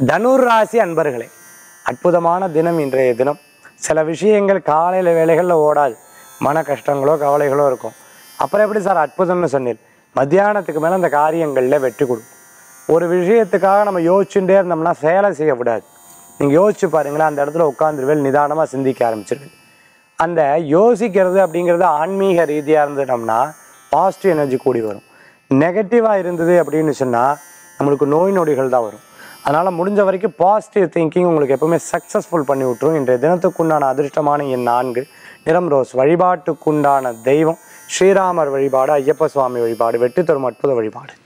தனுர் ராசி அன்பர்களே அற்புதமான தினம் இன்றைய தினம் சில விஷயங்கள் காலையில் வேலைகளில் ஓடாது மன கஷ்டங்களோ கவலைகளோ இருக்கும் அப்புறம் எப்படி சார் அற்புதம்னு சொன்னீர் மத்தியானத்துக்கு மேலே அந்த காரியங்களில் வெற்றி கொடுக்கும் ஒரு விஷயத்துக்காக நம்ம யோசிச்சுட்டே இருந்தோம்னா சேலை செய்ய விடாது நீங்கள் யோசிச்சு பாருங்களேன் அந்த இடத்துல உட்காந்துருவேல் நிதானமாக சிந்திக்க ஆரம்பிச்சிருவேன் அந்த யோசிக்கிறது அப்படிங்கிறது ஆன்மீக ரீதியாக இருந்துட்டோம்னா பாசிட்டிவ் எனர்ஜி கூடி வரும் நெகட்டிவாக இருந்தது அப்படின்னு சொன்னால் நம்மளுக்கு நோய் நொடிகள் தான் வரும் அதனால் முடிஞ்ச வரைக்கும் பாசிட்டிவ் திங்கிங் உங்களுக்கு எப்பவுமே சக்ஸஸ்ஃபுல் பண்ணி விட்டுரும் இன்றைய தினத்துக்குண்டான அதிர்ஷ்டமான எண் நான்கு நிறம் ரோஸ் வழிபாட்டுக்குண்டான தெய்வம் ஸ்ரீராமர் வழிபாடு ஐயப்ப சுவாமி வழிபாடு வெற்றி தரும் அற்புத வழிபாடு